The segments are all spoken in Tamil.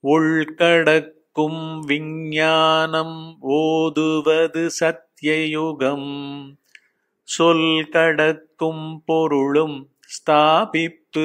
உள்கடக்கும் விஞ்ஞானம் ஓதுவது சத்தியயுகம் சொல் கடக்கும் பொருளும் ஸ்தாபிப்பு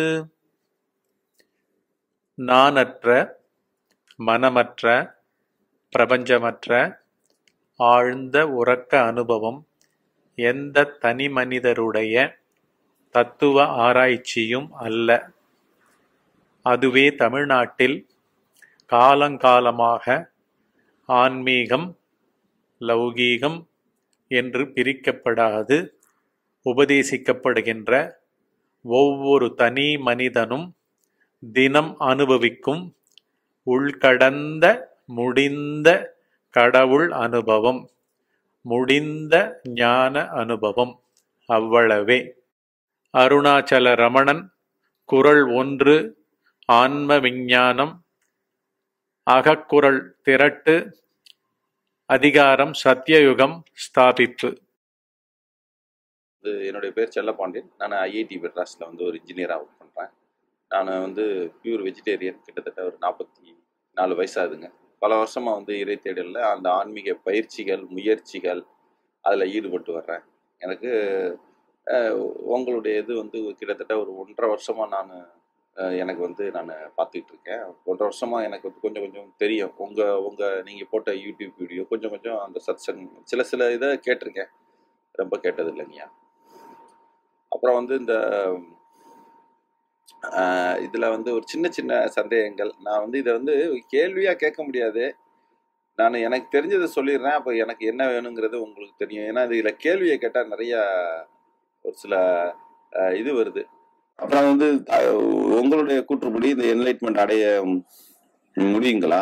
நானற்ற மனமற்ற பிரபஞ்சமற்ற ஆழ்ந்த உறக்க அனுபவம் எந்த தனி மனிதருடைய தத்துவ ஆராய்ச்சியும் அல்ல அதுவே தமிழ்நாட்டில் காலங்காலமாக ஆன்மீகம் லௌகீகம் என்று பிரிக்கப்படாது உபதேசிக்கப்படுகின்ற ஒவ்வொரு தனி மனிதனும் தினம் அனுபவிக்கும் உள்கடந்த முடிந்த கடவுள் அனுபவம் முடிந்த ஞான அனுபவம் அவ்வளவே அருணாச்சல ரமணன் குரல் ஒன்று ஆன்ம விஞ்ஞானம் அகக்குரல் திரட்டு அதிகாரம் சத்தியயுகம் ஸ்தாபிப்பு இது என்னுடைய பேர் செல்லப்பாண்டியன் நான் ஐஐடி மெட்ராஸில் வந்து ஒரு இன்ஜினியராக ஒர்க் பண்ணுறேன் நான் வந்து பியூர் வெஜிடேரியன் கிட்டத்தட்ட ஒரு நாற்பத்தி நாலு வயசாகுதுங்க பல வருஷமாக வந்து இறை தேடலில் அந்த ஆன்மீக பயிற்சிகள் முயற்சிகள் அதில் ஈடுபட்டு வர்றேன் எனக்கு அஹ், உங்களுடைய இது வந்து கிட்டத்தட்ட ஒரு ஒன்றரை வருஷமாக நான் எனக்கு வந்து நான் பார்த்துக்கிட்டு இருக்கேன் ஒன்றரை வருஷமாக எனக்கு வந்து கொஞ்சம் கொஞ்சம் தெரியும் உங்கள் உங்கள் நீங்கள் போட்ட யூடியூப் வீடியோ கொஞ்சம் கொஞ்சம் அந்த சத்சங் சில சில இதை கேட்டிருக்கேன் ரொம்ப கேட்டது இல்லைங்கய்யா அப்புறம் வந்து இந்த ஆஹ், இதுல வந்து ஒரு சின்ன சின்ன சந்தேகங்கள் நான் வந்து இதை வந்து கேள்வியா கேட்க முடியாது நான் எனக்கு தெரிஞ்சதை சொல்லிடுறேன் அப்போ எனக்கு என்ன வேணுங்கிறது உங்களுக்கு தெரியும் ஏன்னா இதுல கேள்வியை கேட்டா நிறைய ஒரு சில ஆஹ், இது வருது அப்புறம் வந்து அஹ், உங்களுடைய கூற்றுப்படி இந்த என்லைட்மெண்ட் அடைய முடியுங்களா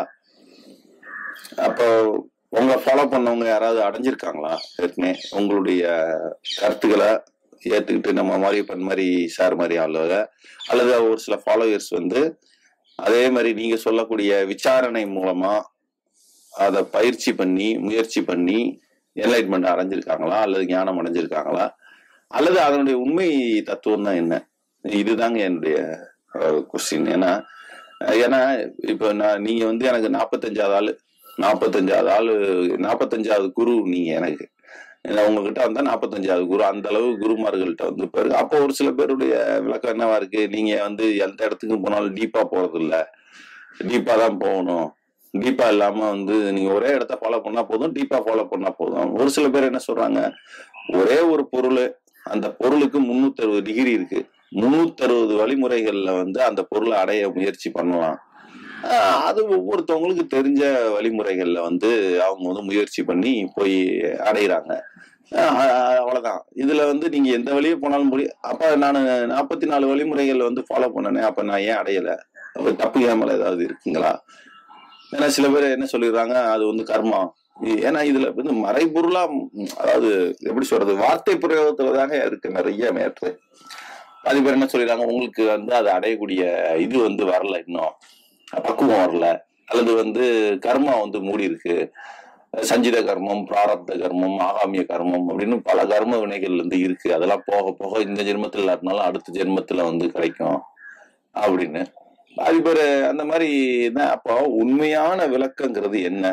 அப்போ உங்களை ஃபாலோ பண்ணவங்க யாராவது அடைஞ்சிருக்காங்களா ஏற்கனவே உங்களுடைய கருத்துக்களை ஏற்றுக்கிட்டு நம்ம மாரியப்பன் மாதிரி சார் மாதிரி ஆளுங்க அல்லது ஒரு சில ஃபாலோவர்ஸ் வந்து அதே மாதிரி நீங்க சொல்லக்கூடிய விசாரணை மூலமா அதை பயிற்சி பண்ணி முயற்சி பண்ணி என்லைட்மெண்ட் அடைஞ்சிருக்காங்களா அல்லது ஞானம் அடைஞ்சிருக்காங்களா அல்லது அதனுடைய உண்மை தத்துவம் தான் என்ன இதுதாங்க என்னுடைய கொஸ்டின் ஏன்னா ஏன்னா இப்போ நான் நீங்க வந்து எனக்கு நாற்பத்தஞ்சாவது ஆளு நாற்பத்தஞ்சாவது ஆளு நாற்பத்தஞ்சாவது குரு நீங்க எனக்கு ஏன்னா உங்ககிட்ட வந்தா நாற்பத்தஞ்சாவது குரு அந்த அளவு குருமார்கள்ட்ட வந்து போயிருக்கு அப்போ ஒரு சில பேருடைய விளக்கம் என்னவா இருக்கு நீங்க வந்து எந்த இடத்துக்கு போனாலும் டீப்பா போறது இல்ல டீப்பா தான் போகணும் டீப்பா இல்லாம வந்து நீங்க ஒரே இடத்த ஃபாலோ பண்ணா போதும் டீப்பா ஃபாலோ பண்ணா போதும் ஒரு சில பேர் என்ன சொல்றாங்க ஒரே ஒரு பொருள் அந்த பொருளுக்கு முன்னூத்தி அறுபது டிகிரி இருக்கு முன்னூத்தி அறுபது வழிமுறைகள்ல வந்து அந்த பொருளை அடைய முயற்சி பண்ணலாம் ஆஹ் அது ஒவ்வொருத்தவங்களுக்கு தெரிஞ்ச வழிமுறைகள்ல வந்து அவங்க வந்து முயற்சி பண்ணி போய் அடையிறாங்க ஆஹ் அவ்வளவுதான் இதுல வந்து நீங்க எந்த வழியே போனாலும் முடியும் அப்ப நான் நாற்பத்தி நாலு வழிமுறைகள் வந்து ஃபாலோ பண்ணனே அப்ப நான் ஏன் அடையல அப்ப தப்பு ஏமால ஏதாவது இருக்குங்களா ஏன்னா சில பேர் என்ன சொல்லிடுறாங்க அது வந்து கர்மா ஏன்னா இதுல வந்து மறைபொருளா ம், அதாவது எப்படி சொல்றது வார்த்தை பிரயோகத்துல தாங்க இருக்கு நிறைய மேற்று அது பேர் என்ன சொல்லிடுறாங்க உங்களுக்கு வந்து அது அடையக்கூடிய இது வந்து வரல இன்னும் பக்குவம் வரல அல்லது வந்து கர்மா வந்து மூடி இருக்கு சஞ்சித கர்மம் பிராரப்த கர்மம் ஆகாமிய கர்மம் அப்படின்னு பல கர்ம வினைகள் வந்து இருக்கு அதெல்லாம் போக போக இந்த ஜென்மத்தில் இல்லாட்டினாலும் அடுத்த ஜென்மத்துல வந்து கிடைக்கும் அப்படின்னு அது பேர் அந்த மாதிரி தான் அப்போ உண்மையான விளக்கங்கிறது என்ன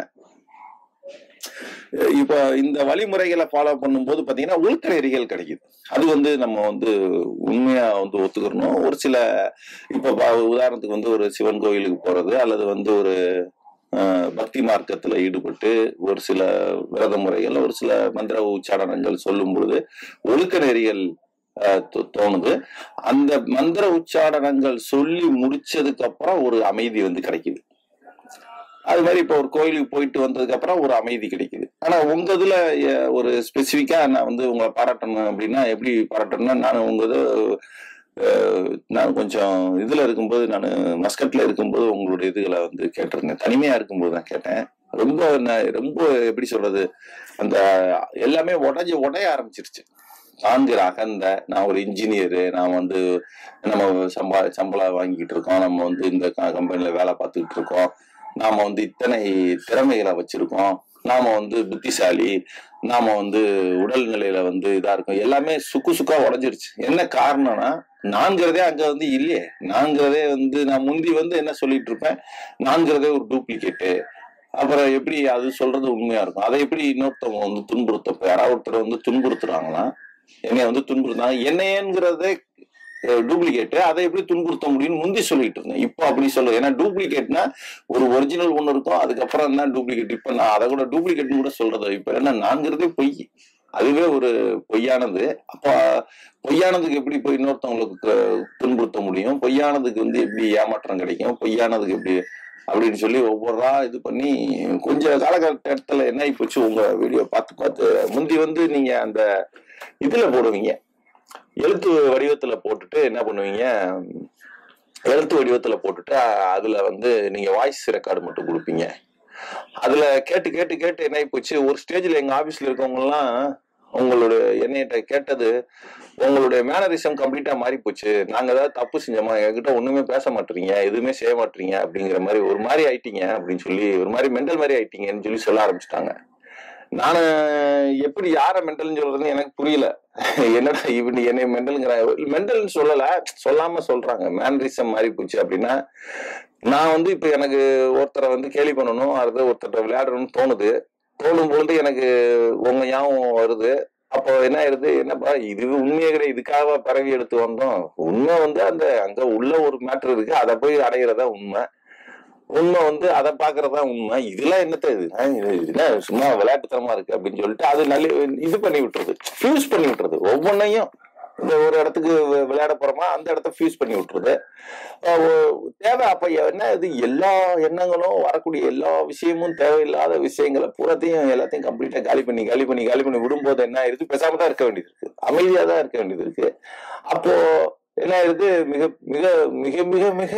இப்போ இந்த வழிமுறைகளை ஃபாலோ பண்ணும்போது பாத்தீங்கன்னா ஒழுக்க நெறிகள் கிடைக்குது அது வந்து நம்ம வந்து உண்மையா வந்து ஒத்துக்கிறணும் ஒரு சில இப்ப பா- உதாரணத்துக்கு வந்து ஒரு சிவன் கோயிலுக்கு போறது அல்லது வந்து ஒரு அஹ், பக்தி மார்க்கத்துல ஈடுபட்டு ஒரு சில விரத முறைகள் ஒரு சில மந்திர உச்சாரணங்கள் சொல்லும் பொழுது ஒழுக்க நெறிகள் அஹ், தோ- தோணுது அந்த மந்திர உச்சாரணங்கள் சொல்லி முடிச்சதுக்கு அப்புறம் ஒரு அமைதி வந்து கிடைக்குது அது மாதிரி இப்போ ஒரு கோயிலுக்கு போயிட்டு வந்ததுக்கு அப்புறம் ஒரு அமைதி கிடைக்குது ஆனா உங்க இதுல அஹ், ஒரு ஸ்பெசிஃபிக்கா நான் வந்து உங்களை பாராட்டணும் அப்படின்னா எப்படி பாராட்டணும்னா நான் உங்க இது அஹ், நான் கொஞ்சம் இதுல இருக்கும்போது நான் மஸ்கட்ல இருக்கும்போது உங்களுடைய இதுகளை வந்து கேட்டிருந்தேன் தனிமையா இருக்கும்போது தான் கேட்டேன் ரொம்ப நான் ரொம்ப எப்படி சொல்றது அந்த எல்லாமே உடஞ்சி உடைய ஆரம்பிச்சிருச்சு ஆண்கிற அகந்த நான் ஒரு இன்ஜினியரு நான் வந்து நம்ம சம்பா சம்பளம் வாங்கிட்டு இருக்கோம் நம்ம வந்து இந்த கம்பெனில வேலை பார்த்துக்கிட்டு இருக்கோம் நாம வந்து இத்தனை திறமைகளை வச்சிருக்கோம் நாம வந்து புத்திசாலி நாம வந்து உடல்நிலையில வந்து இதா இருக்கும் எல்லாமே சுக்கு சுக்கா உடஞ்சிருச்சு என்ன காரணம்னா நான்கிறதே அங்க வந்து இல்லையே நான்கிறதே வந்து நான் முந்தி வந்து என்ன சொல்லிட்டு இருப்பேன் நான்கிறதே ஒரு டூப்ளிகேட்டு அப்புறம் எப்படி அது சொல்றது உண்மையா இருக்கும் அதை எப்படி இன்னொருத்தவங்க வந்து துன்புறுத்த இப்ப யாராவது ஒருத்தர் வந்து துன்புறுத்துறாங்கன்னா என்னைய வந்து துன்புறுத்தாங்க என்னையங்கிறதே டூப்ளிகேட் அதை எப்படி துன்புறுத்த முடியும்னு முந்தி சொல்லிட்டு இருந்தேன் இப்போ அப்படி சொல்ல ஏன்னா டூப்ளிகேட்னா ஒரு ஒரிஜினல் ஒன்று இருக்கும் அதுக்கப்புறம் தான் டூப்ளிகேட் இப்போ நான் அதை கூட டூப்ளிகேட்னு கூட சொல்றது இப்போ என்ன நான்கிறதே பொய் அதுவே ஒரு பொய்யானது அப்போ பொய்யானதுக்கு எப்படி போய் இன்னொருத்தவங்களுக்கு கு- துன்புறுத்த முடியும் பொய்யானதுக்கு வந்து எப்படி ஏமாற்றம் கிடைக்கும் பொய்யானதுக்கு எப்படி அப்படின்னு சொல்லி ஒவ்வொருவரா இது பண்ணி கொஞ்சம் காலகட்டத்தில் என்ன ஆகி போச்சு உங்க வீடியோ பார்த்து பார்த்து முந்தி வந்து நீங்க அந்த இதுல போடுவீங்க எழுத்து வடிவத்துல போட்டுட்டு என்ன பண்ணுவீங்க எழுத்து வடிவத்துல போட்டுட்டு அ- அதுல வந்து நீங்க வாய்ஸ் ரெக்கார்டு மட்டும் கொடுப்பீங்க அதுல கேட்டு கேட்டு கேட்டு என்ன ஆகி போச்சு ஒரு ஸ்டேஜ்ல எங்க ஆபீஸ்ல இருக்கவங்க எல்லாம் உங்களுடைய என்னையிட்ட கேட்டது உங்களுடைய மேனரிசம் கம்ப்ளீட்டா மாறி போச்சு நாங்க ஏதாவது தப்பு செஞ்சோமா என்கிட்ட ஒண்ணுமே பேச மாட்டீங்க எதுவுமே செய்ய மாட்டீங்க அப்படிங்கிற மாதிரி ஒரு மாதிரி ஆயிட்டீங்க அப்படின்னு சொல்லி ஒரு மாதிரி மெண்டல் மாதிரி ஆயிட்டீங்கன்னு சொல்லி சொல்ல ஆரம்பிச்சிட்டாங்க நானு எப்படி யார மெண்டல்னு சொல்றதுன்னு எனக்கு புரியல என்னடா இப்படி என்னை மெண்டல்ங்கிற மெண்டல்னு சொல்லல சொல்லாம சொல்றாங்க மேனரிசம் மாறி போச்சு அப்படின்னா நான் வந்து இப்ப எனக்கு ஒருத்தரை வந்து கேலி பண்ணணும் அடுத்து ஒருத்தர் விளையாடணும்னு தோணுது தோணும் பொழுது எனக்கு உங்க ஞாபகம் வருது அப்போ என்ன ஆயிருது என்னப்பா இது உண்மையே கிடையாது இதுக்காக பரவி எடுத்து வந்தோம் உண்மை வந்து அந்த அங்க உள்ள ஒரு மேட்ரு இருக்கு அதை போய் அடையிறதா உண்மை உண்மை வந்து அதை பாக்குறதா உண்மை இதெல்லாம் என்னத்த இது ஆ, இது என்ன சும்மா விளையாட்டுத்தனமா இருக்கு அப்படின்னு சொல்லிட்டு அது நல்ல இது பண்ணி விட்டுறது ஃபியூஸ் பண்ணி விட்டுறது ஒவ்வொன்றையும் இந்த ஒரு இடத்துக்கு வி- விளையாட போறோமா அந்த இடத்த ஃபியூஸ் பண்ணி விட்டுறது அஹ் ஒ- தேவை அப்ப என்ன இது எல்லா எண்ணங்களும் வரக்கூடிய எல்லா விஷயமும் தேவையில்லாத விஷயங்களை பூராத்தையும் எல்லாத்தையும் கம்ப்ளீட்டா காலி பண்ணி காலி பண்ணி காலி பண்ணி விடும்போது என்ன ஆயிருது பேசாம தான் இருக்க வேண்டியது இருக்கு அமைதியா தான் இருக்க வேண்டியது இருக்கு அப்போ என்ன ஆயிருது மிக மிக மிக மிக மிக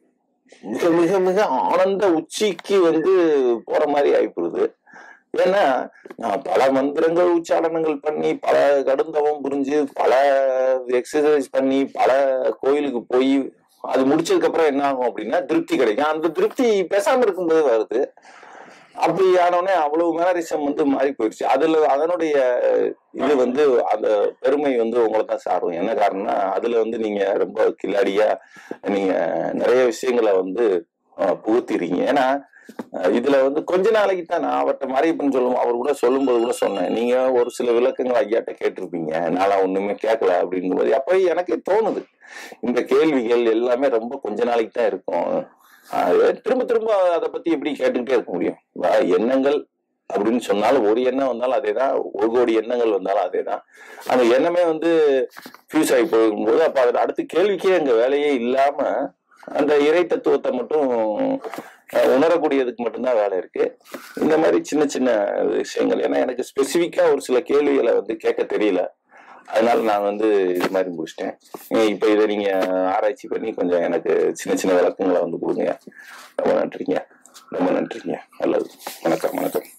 மிக மிக மிக ஆனந்த உச்சிக்கு வந்து போற மாதிரி ஆயிப்படுது ஏன்னா நான் பல மந்திரங்கள் உச்சாரணங்கள் பண்ணி பல கடுந்தவம் புரிஞ்சு பல எக்ஸசைஸ் பண்ணி பல கோயிலுக்கு போய் அது முடிச்சதுக்கு அப்புறம் என்ன ஆகும் அப்படின்னா திருப்தி கிடைக்கும் அந்த திருப்தி பேசாம இருக்கும்போது வருது அப்படி ஆனோடனே அவ்வளவு மேனரிசம் வந்து மாறி போயிடுச்சு அதுல அதனுடைய இது வந்து அந்த பெருமை வந்து உங்களை தான் சாரும் என்ன காரணம்னா அதுல வந்து நீங்க ரொம்ப கில்லாடியா நீங்க நிறைய விஷயங்களை வந்து அஹ், புகுத்திடுறீங்க ஏன்னா அஹ், இதுல வந்து கொஞ்ச நாளைக்கு தான் நான் அவர்கிட்ட மறைப்புன்னு சொல்லுவோம் அவர் கூட சொல்லும்போது கூட சொன்னேன் நீங்க ஒரு சில விளக்கங்கள் ஐயாட்ட கேட்டிருப்பீங்க நான்லாம் ஒண்ணுமே கேட்கல அப்படிங்கும்போது அப்ப எனக்கே தோணுது இந்த கேள்விகள் எல்லாமே ரொம்ப கொஞ்ச நாளைக்கு தான் இருக்கும் அது திரும்ப திரும்ப அதை பத்தி எப்படி கேட்டுக்கிட்டே இருக்க முடியும் வா- எண்ணங்கள் அப்படின்னு சொன்னாலும் ஒரு எண்ணம் வந்தாலும் அதே தான் ஒரு கோடி எண்ணங்கள் வந்தாலும் அதே தான் அந்த எண்ணமே வந்து ஃபியூஸ் ஆகி போகும்போது அப்ப அதில் அடுத்து கேள்விக்கே எங்க வேலையே இல்லாம அந்த இறை தத்துவத்தை மட்டும் அஹ், உணரக்கூடியதுக்கு மட்டும்தான் வேலை இருக்கு இந்த மாதிரி சின்ன சின்ன விஷயங்கள் ஏன்னா எனக்கு ஸ்பெசிஃபிக்கா ஒரு சில கேள்விகளை வந்து கேட்க தெரியல அதனால நான் வந்து இது மாதிரி முடிச்சிட்டேன் அஹ் இப்ப இதை நீங்க ஆராய்ச்சி பண்ணி கொஞ்சம் எனக்கு சின்ன சின்ன விளக்கங்களை வந்து கொடுங்க ரொம்ப நன்றிங்க ரொம்ப நன்றிங்க நல்லது வணக்கம் வணக்கம்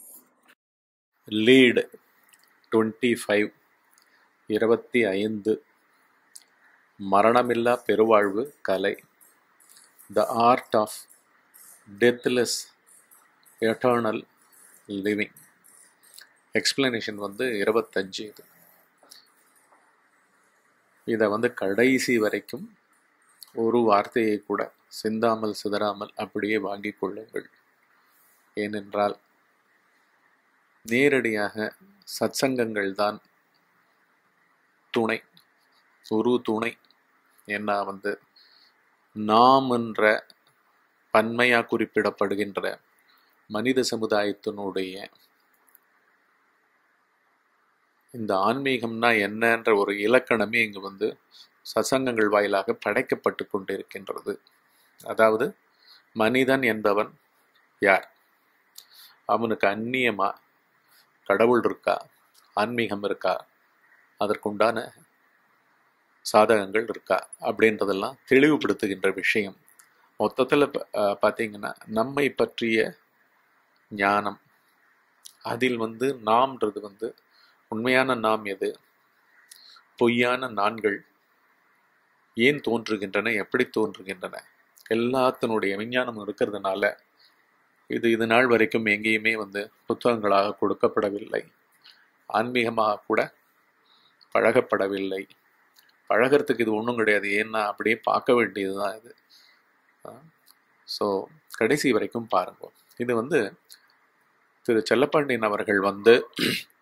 லீடு டுவெண்ட்டி ஃபைவ் இருபத்தி ஐந்து மரணமில்லா பெருவாழ்வு கலை the art of deathless eternal living explanation வந்து இருபத்தஞ்சு இது இதை வந்து கடைசி வரைக்கும் ஒரு வார்த்தையை கூட சிந்தாமல் சிதறாமல் அப்படியே வாங்கிக் கொள்ளுங்கள் ஏனென்றால் நேரடியாக சத்சங்கங்கள் தான் துணை ஒரு துணை என்ன வந்து நாம் என்ற பன்மையா குறிப்பிடப்படுகின்ற மனித சமுதாயத்தினுடைய இந்த ஆன்மீகம்னா என்னன்ற ஒரு இலக்கணமே இங்கு வந்து சசங்கங்கள் வாயிலாக படைக்கப்பட்டு கொண்டிருக்கின்றது அதாவது மனிதன் என்பவன் யார் அவனுக்கு அந்நியமா கடவுள் இருக்கா ஆன்மீகம் இருக்கா அதற்குண்டான சாதகங்கள் இருக்கா அப்படின்றதெல்லாம் தெளிவுபடுத்துகின்ற விஷயம் மொத்தத்தில் பார்த்தீங்கன்னா நம்மை பற்றிய ஞானம் அதில் வந்து நாம்ன்றது வந்து உண்மையான நாம் எது பொய்யான நான்கள் ஏன் தோன்றுகின்றன எப்படி தோன்றுகின்றன எல்லாத்தினுடைய விஞ்ஞானம் இருக்கிறதுனால இது இது நாள் வரைக்கும் எங்கேயுமே வந்து புத்தகங்களாக கொடுக்கப்படவில்லை ஆன்மீகமாக கூட பழகப்படவில்லை பழகிறதுக்கு இது ஒன்றும் கிடையாது ஏன்னா அப்படியே பார்க்க வேண்டியது தான் இது ஸோ கடைசி வரைக்கும் பாருங்க இது வந்து திரு செல்லப்பாண்டியன் அவர்கள் வந்து